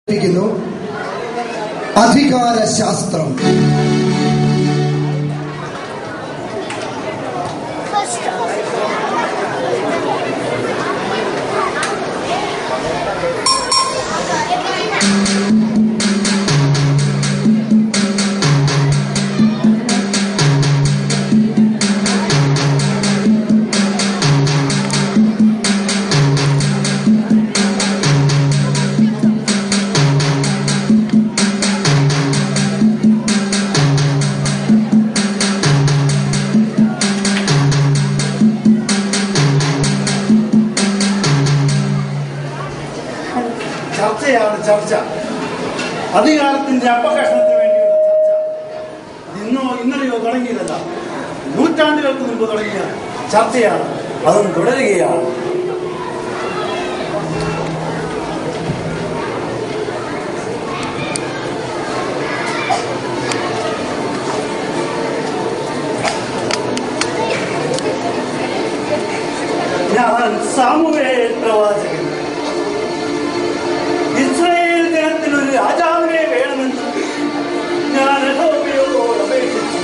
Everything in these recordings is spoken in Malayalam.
ിക്കുന്നു അധികാര ശാസ്ത്രം ചർച്ചയാണ് ചർച്ച അധികാരത്തിന്റെ അപകർഷണത്തിന് വേണ്ടിയുള്ള ചർച്ച ഇന്നോ ഇന്നലെയോ തുടങ്ങിയതല്ല നൂറ്റാണ്ടുകൾക്ക് മുമ്പ് തുടങ്ങിയ ചർച്ചയാണ് അതും തുടരുകയാണ് ഞാൻ സാമുവേൽ പ്രവാചകൻ ഇസ്രായേൽ ജനത്തിന് ഒരു രാജാവിനെ വേണമെന്ന് ഞാൻ യഹോവയോട് അപേക്ഷിച്ചു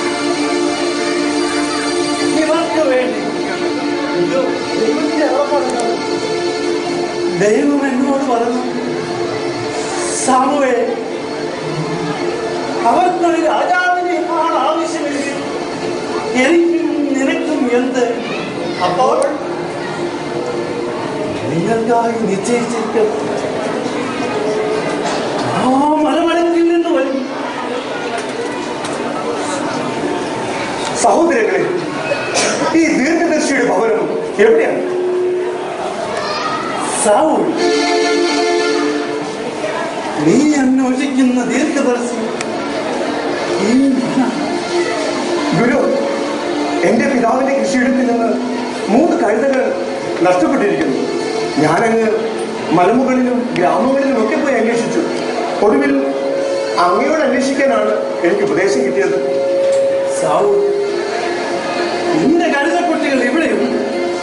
ഇവർക്ക് വേണ്ടി ഇത് ദൈവത്തിന്റെ അളവാണ്. ദൈവം എന്നോട് പറഞ്ഞു സാമുവേ അവർക്കൊരു രാജാവിനെ ആണ് ആവശ്യമെങ്കിൽ എനിക്കും നിനക്കും എന്ത് അപ്പോൾ നിങ്ങൾക്കായി നിശ്ചയിച്ചിരിക്കുന്നു ആ മലമലത്തിൽ നിന്ന് വരും സഹോദരങ്ങളെ ഈ ദീർഘദർശിയുടെ ഭവനം എവിടെയാണ് സൗൾ നീ അന്വേഷിക്കുന്ന ദീർഘദർശി ഈ മനാണ്. ഗുരു എന്റെ പിതാവിന്റെ കൃഷിയിടത്തിൽ നിന്ന് മൂന്ന് കഴുതകൾ നഷ്ടപ്പെട്ടിരിക്കുന്നു ഞാനങ്ങ് മലമുകളിലും ഗ്രാമങ്ങളിലും ഒക്കെ പോയി അന്വേഷിച്ചു ഒടുവിൽ അങ്ങയോട് അന്വേഷിക്കാനാണ് എനിക്ക് ഉപദേശം കിട്ടിയത് സൗൾ നിന്റെ കഴുതക്കുട്ടികൾ ഇവിടെയുണ്ട്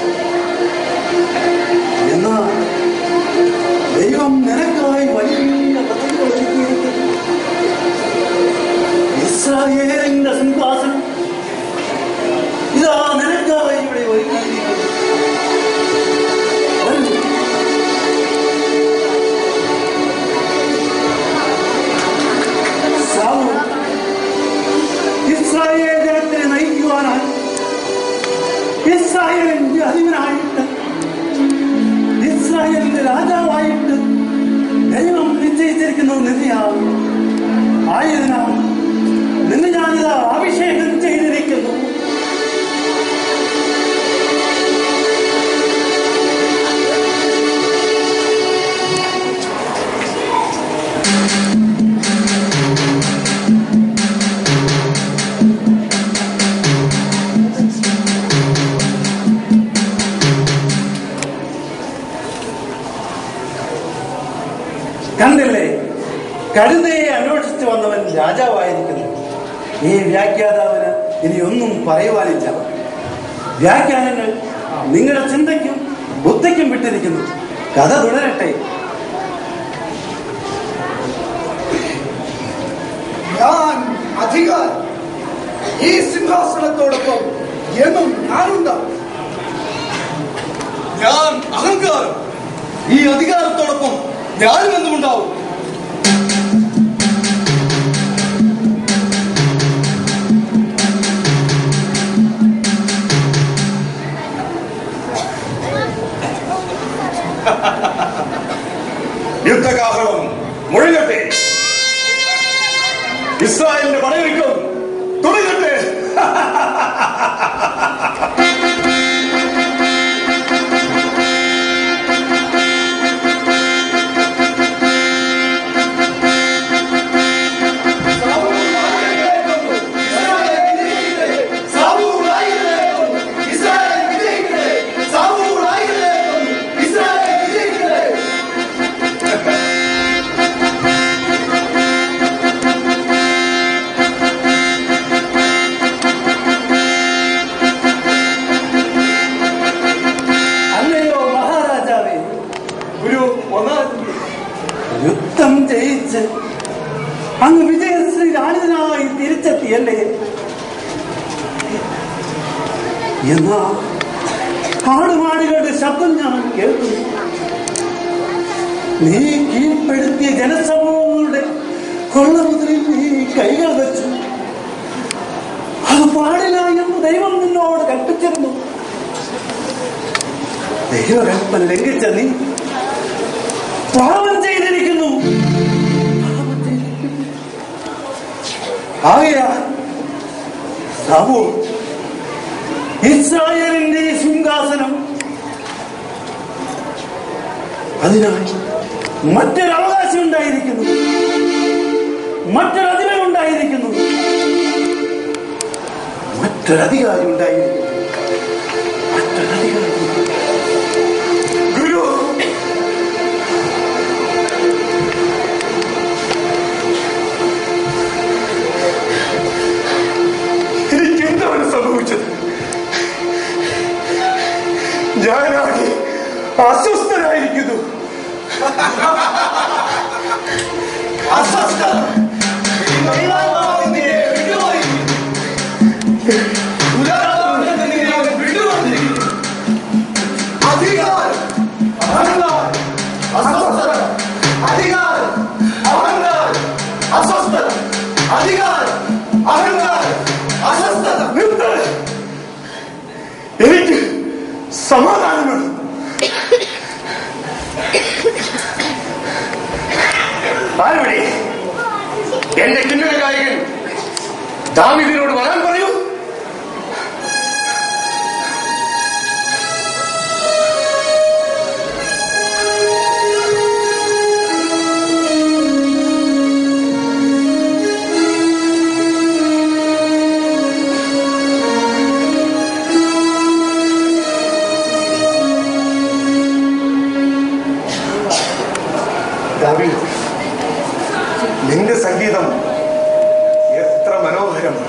എന്നാൽ ദൈവം നിനക്കായി വലിയ പദ്ധതി ഒരുക്കിയിരിക്കുന്നു ഇസ്രായേലിന്റെ സിംഹാസനം ഇതാ നിനക്കായി ഇവിടെ ഒരുക്കിയിരിക്കുന്നു വരൂ. സൗൾ ഇസ്രായേൽ ജനത്തെ നയിക്കുവാനായി ഇസ്രായേലിന്റെ അധിപനായിട്ട് ഇസ്രായേലിന്റെ രാജാവായിട്ട് ദൈവം നിശ്ചയിച്ചിരിക്കുന്നത് നിന്നെയാണ് ആയതിനാൽ നിന്നെ ഞാനിതാ അഭിഷേകം ചെയ്തിരിക്കുന്നു കണ്ടില്ലേ കഴുതയെ അന്വേഷിച്ചു വന്നവൻ രാജാവായിരിക്കുന്നു ഈ വ്യാഖ്യാതാവിന് ഇനി ഒന്നും പറയുവാനില്ല വ്യാഖ്യാനങ്ങൾ നിങ്ങളുടെ ചിന്തയ്ക്കും ബുദ്ധിക്കും വിട്ടിരിക്കുന്നു കഥ തുടരട്ടെ ഞാൻ അധികാരം ഈ സിംഹാസനത്തോടൊപ്പം എന്നും ഞാനുണ്ടാവും ഞാൻ അഹങ്കാരം ഈ അധികാരത്തോടൊപ്പം ഞാനും എന്തുമുണ്ടാവും യുദ്ധകാഹളം മുഴങ്ങട്ടെ ഇസ്രായേലിന്റെ പടയൊരുക്കം തുടങ്ങട്ടെ യുദ്ധകാഹളം യുദ്ധം ജയിച്ച് അങ്ങ് വിജയശ്രീ രാണിതനായി തിരിച്ചെത്തിയല്ലേ എന്നാ ആടുമാടുകളുടെ ശബ്ദം ഞാൻ കേൾക്കുന്നു നീ കീഴ്പ്പെടുത്തിയ ജനസമൂഹങ്ങളുടെ കൊള്ളമുതലിൽ നീ കൈകൾ വെച്ചു അത് പാടില്ല എന്ന് ദൈവം നിന്നോട് കൽപ്പിച്ചിരുന്നു ദൈവകൽപ്പന ലംഘിച്ച നീ പാപം ചെയ്തിരിക്കുന്നു പാപം ചെയ്തിരിക്കുന്നു. ആകയാ സാവൂ ഇസ്രായേലിന്റെ സിംഹാസനം അതിനായി മറ്റൊരു അവകാശം ഉണ്ടായിരിക്കുന്നു മറ്റൊരധികം ഉണ്ടായിരിക്കുന്നു മറ്റൊരധികാരി ഉണ്ടായിരിക്കുന്നു മറ്റൊരധികാരി ഗുരു എനിക്ക് എന്താണ് സംഭവിച്ചത് ഞാനാകെ അസ്വസ്ഥനായിരിക്കുന്നു അസ്വസ്ഥത ദൈവാത്മാവിനെ വിട്ടുപോയിരിക്കുന്നു. ദുരാത്മാവിനെ നിന്നെ വിട്ടുകൊണ്ടിരിക്കുന്നു. അധികാരം അഹങ്കാരം അസ്വസ്ഥത അധികാരം അഹങ്കാരം അസ്വസ്ഥത അധികാരം അഹങ്കാരം അസ്വസ്ഥത നിർത്ത് എനിക്ക് സമാധാനം വേണം ആരുടെ എന്റെ കിന്നര ഗായകൻ ദാമിദിനോട് വരാൻ പറയൂ ദാവീദ് നിന്റെ സംഗീതം എത്ര മനോഹരമാണ്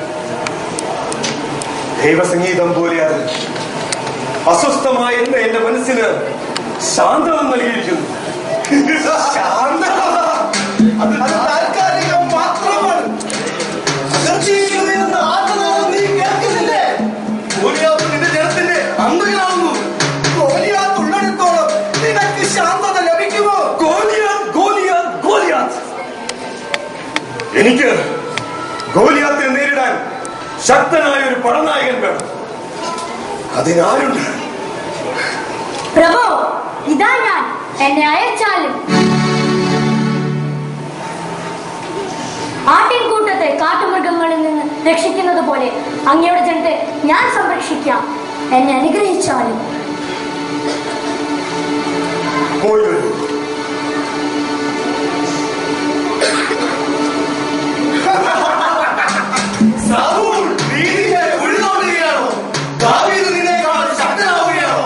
ദൈവസംഗീതം പോലെ അത് അസ്വസ്ഥമായിരുന്ന എന്റെ മനസ്സിന് ശാന്തത നൽകിയിരിക്കുന്നു ശാന്തത അത് താൽക്കാലികം മാത്രമാണ് അകർച്ചയിൽ നിന്ന് ആർത്തനാദം നീ കേൾക്കുന്നില്ലേ ഗോലിയാത്ത് നിന്റെ ജനത്തിന്റെ അന്തരാകുന്നു ഗോലിയാത്ത് ഉള്ളിടത്തോളം നിനക്ക് ശാന്തത ലഭിക്കുമോ ഗോലിയാത്ത് ഗോലിയാത്ത് ഗോലിയാത്ത് എനിക്ക് ഗോലിയാത്തിനെ നേരിടാൻ ശക്തനായ ഒരു പടനായകൻ വേണം അതിനാരുണ്ട് പ്രഭു ഇതാ ഞാൻ എന്നെ അയച്ചാലും ആട്ടിൻകൂട്ടത്തെ കാട്ടുമൃഗങ്ങളിൽ നിന്ന് രക്ഷിക്കുന്നത് പോലെ അങ്ങയുടെ ജനത്തെ ഞാൻ സംരക്ഷിക്കാം എന്നെ അനുഗ്രഹിച്ചാലും പോയി വരൂ സാവൂൾ നീതിയെ ഉഴുതോടുകയാണോ ദാവീദ് നിന്നേക്കാൾ ശക്തനാവുകയാണോ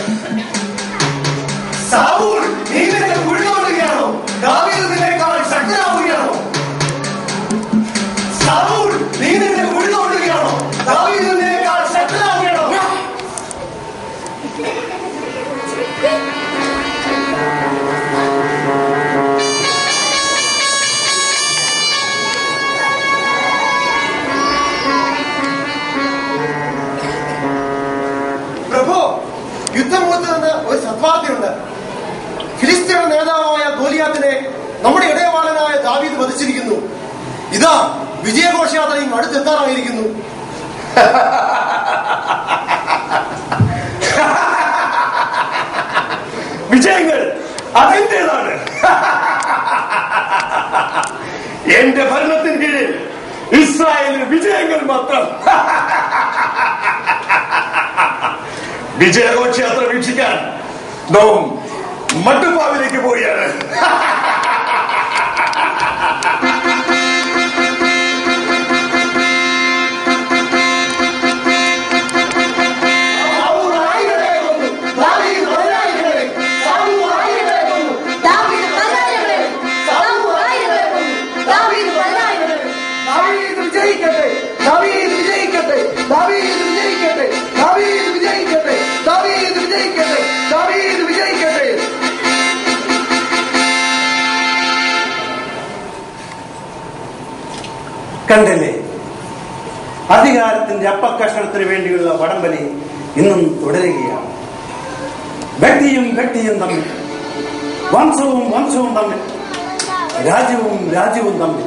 സാവൂൾ നീതിയെ ഉഴുതോടുകയാണോ ദാവീദ് നിന്നേക്കാൾ ശക്തനാവുകയാണോ സാവൂൾ നീതിയെ ഉഴുതോടുകയാണോ ദാവീദ് നിന്നേക്കാൾ ശക്തനാവുകയാണോ പ്രഭു യുദ്ധമുഖത്ത് നിന്ന് ഒരു സദ്വാർത്തയുണ്ട് ഫിലിസ്തീനയുടെ നേതാവായ ഗോലിയാത്തിനെ നമ്മുടെ ഇടയവാളനായ ദാവീദ് വധിച്ചിരിക്കുന്നു ഇതാ വിജയഘോഷയാത്രയും അടുത്തെത്താറായിരിക്കുന്നു വിജയങ്ങൾ അതെന്റേതാണ് എന്റെ ഭരണത്തിന് കീഴിൽ ഇസ്രായേലിന് വിജയങ്ങൾ മാത്രം വിജയഘോഷയാത്ര വീക്ഷിക്കാൻ നാം മട്ടുപ്പാവിലേക്ക് പോവുകയാണ് സാവൂൾ ആയിരങ്ങളെ കൊന്നു. ദാവീദ് പതിനായിരങ്ങളെ. സാവൂൾ ആയിരങ്ങളെ കൊന്നു. ദാവീദ് പതിനായിരങ്ങളെ സാവൂൾ ആയിരങ്ങളെ കൊന്നു. ദാവീദ് പതിനായിരങ്ങളെ. ദാവീദ് വിജയിക്കട്ടെ ദാവീദ് വിജയിക്കട്ടെ ദാവീദ് വിജയിക്കട്ടെ ദാവീദ് വിജയിക്കട്ടെ ദാവീദ് വിജയിക്കട്ടെ ദാവീദ് വിജയിക്കട്ടെ കണ്ടില്ലേ അധികാരത്തിന്റെ അപ്പക്കഷണത്തിന് വേണ്ടിയുള്ള വടംവലി ഇന്നും തുടരുകയാണ് വ്യക്തിയും വ്യക്തിയും തമ്മിൽ വംശവും വംശവും തമ്മിൽ രാജ്യവും രാജ്യവും തമ്മിൽ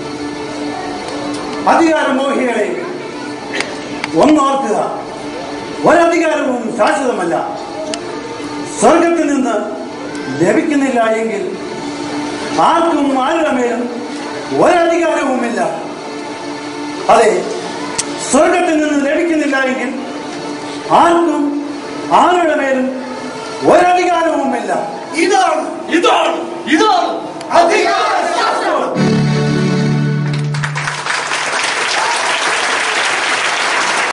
അധികാരമോഹികളെ ഒന്നോർക്കുക ഒരധികാരവും ശാശ്വതമല്ല സ്വർഗത്തിൽ നിന്ന് ലഭിക്കുന്നില്ല എങ്കിൽ ആർക്കും ആരുടെ മേലും ഒരധികാരവുമില്ല അതെ സ്വർഗത്തിൽ നിന്ന് ലഭിക്കുന്നില്ല എങ്കിൽ ആർക്കും ആരുടെ മേലും ഒരധികാരവുമില്ല ഇതാണ് ഇതാണ് ഇതാണ് അധികാര